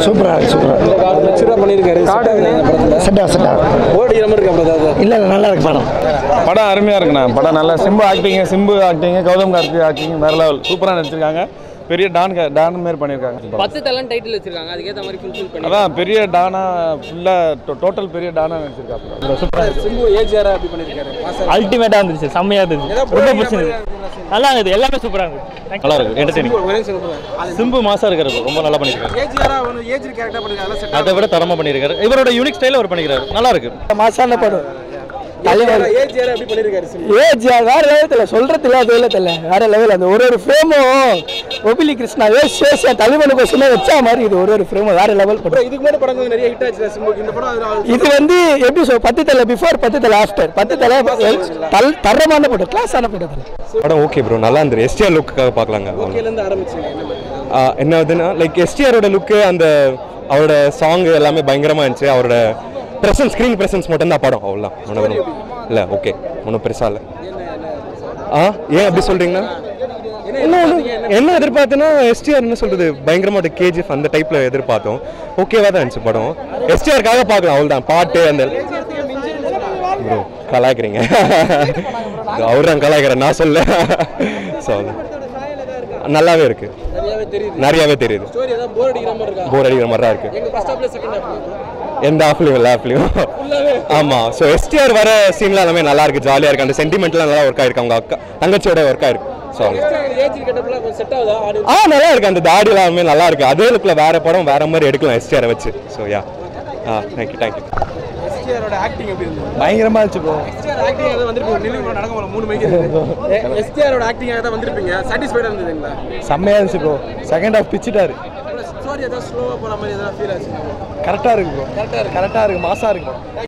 சூப்பராக இருக்கு சூப்பராக மெச்சூராக பண்ணியிருக்காரு செட்டா செட்டா ஓடி மாதிரி இருக்கா பிரதர் இல்லை இல்லை நல்லா இருக்கு படம் படம் அருமையாக இருக்குண்ணா படம் நல்லா Simbu acting Simbu acting Gautham Karthi acting வேற லெவல் சூப்பராக நடிச்சிருக்காங்க பெரிய டான் க- டான் மாரி பண்ணியிருக்காங்க பத்து தலன் டைட்டில் வச்சிருக்காங்க அதுக்கேற்ற மாதிரி ஃபுல்ஃபில் பண்ணி அதான் பெரிய டானா ஃபுல்லாக டோட்டல் பெரிய டானா நடிச்சிருக்காங்க சிம்பு ஏஜிஆரா அப்படி பண்ணியிருக்காரு மாசா அல்டிமேட்டாக இருந்துச்சு செம்மையாக இருந்துச்சு ரொம்ப பிடிச்சிருந்தது நல்லா இருந்தது எல்லாமே சூப்பராக இருந்தது நல்லா இருக்கு என்டர்டெய்னிங் ஒரே சொல்லுங்க சிம்பு மாசா இருக்கிறது ரொம்ப நல்லா பண்ணியிருக்காரு ஏஜிஆரா ஒன்று ஏஜ் கேரக்டர் பண்ணிருக்காங்க செட் அதை விட தரமா பண்ணியிருக்காரு இவரோட யூனிக் ஸ்டைல அவர் பண்ணிக்கிறாரு நல்லா இருக்கு மாசான படம் தலைவர் ஏஜிஆரா அப்படி பண்ணியிருக்காரு சிம்பு ஏஜ் வேற லெவல் தெரியல சொல்றது இல்லை அது இல்லை தெரியல வேற லெவல் அந்த ஒரு ஒரு ஃப்ரேமும் ஒபிலி கிருஷ்ணா ஏ சேஷ தலைவனு கொஸ்டினே வச்சா மாதிரி இது ஒரு ஒரு ஃப்ரேமும் வேற லெவல் படம் அப்புறம் இதுக்கு முன்னாடி படங்கள் நிறைய ஹிட் ஆச்சு சிம்புக்கு இந்த படம் அது- இது வந்து எப்படி சொல் பத்து தலை பிஃபோர் பத்து தலை ஆஃப்டர் பத்து தலை தல் தரமான படம் கிளாஸான படம் படம் ஓகே ப்ரோ நல்லா இருந்தது எஸ்டிஆர் லுக்காக பார்க்கலாங்க ஓகேல இருந்து ஆரம்பிச்சீங்க என்ன மாதிரி? ஆ, என்ன ஆகுதுன்னா லைக் எஸ்டிஆரோட லுக்கு அந்த அவரோட சாங் எல்லாமே பயங்கரமாக இருந்துச்சு அவரோட ப்ரெசன்ஸ் ஸ்க்ரீன் ப்ரெசன்ஸ் மட்டும்தான் படம் அவ்வளோதான் ஒன்றும் ஒன்றும் இல்லை ஓகே ஒன்றும் பெருசாக இல்லை ஆ ஏன் அப்படி சொல்கிறீங்கன்னா என்ன என்ன எதிர்பார்த்தேன்னா எஸ்டிஆர் என்ன சொல்றது பயங்கரமா கேஜிஎஃப் அந்த டைப்ல எதிர்பார்த்தோம் ஓகேவா தான் இருந்துச்சு படம் எஸ்டிஆருக்காக பார்க்கலாம் அவ்வளோதான் பாட்டு அந்த ப்ரோ கலாய்க்கிறீங்க அவர் தான் கலாய்க்கிறேன் நான் சொல்ல ஸோ நல்லாவே இருக்கு நிறையாவே தெரியுது நிறையாவே தெரியுது ஸ்டோரி ஏதாவது போர் அடிக்கிற மாதிரி இருக்கா போர் அடிக்கிற மாதிரி தான் இருக்கு எங்க ஃபர்ஸ்ட் ஹாஃப்ல செகண்ட் ஹாஃப் எந்த ஆஃப்லையும் எல்லா ஆஃப்லையும் ஆமாம் ஸோ எஸ்டிஆர் வர சீன்லாம் எல்லாமே நல்லா இருக்கு ஜாலியாக இருக்கு அந்த சென்டிமெண்ட்லாம் நல்லா ஒர்க் ஆயிருக்கு அவங்க அக்கா தங்கச்சியோட ஒர்க் ஆயிருக்கு ஸோ ஏஜ் கெட்டப்லாம் கொஞ்சம் செட் ஆகுதா ஆடி ஆ நல்லா இருக்கு அந்த தாடி எல்லாமே நல்லா இருக்கு அதே லுக்கில் வேற படம் வேற மாதிரி எடுக்கலாம் எஸ்டிஆரை வச்சு so ya ah thank you thank you எஸ்டிஆரோட ஆக்டிங் எப்படி இருந்தது பயங்கரமா இருந்துச்சு ப்ரோ எஸ்டிஆர் ஆக்டிங் ஏதாவது வந்திருப்பீங்க நிலுவை நடக்க போல மூணு மணிக்கு எஸ்டிஆரோட ஆக்டிங் ஏதாவது வந்திருப்பீங்க சாட்டிஸ்ஃபைடா இருந்ததுங்களா செம்மையா இருந்துச்சு ப்ரோ செகண்ட் ஹாஃப் பிச்சுட்டாரு ஸ்டோரி ஏதாவது ஸ்லோவா போற மாதிரி ஏதாவது ஃபீல் ஆச்சு கரெக்டாக இருக்கு ப்ரோ கரெக்டாக இருக்கு கரெக்டாக இருக்கு மாசா இருக்கு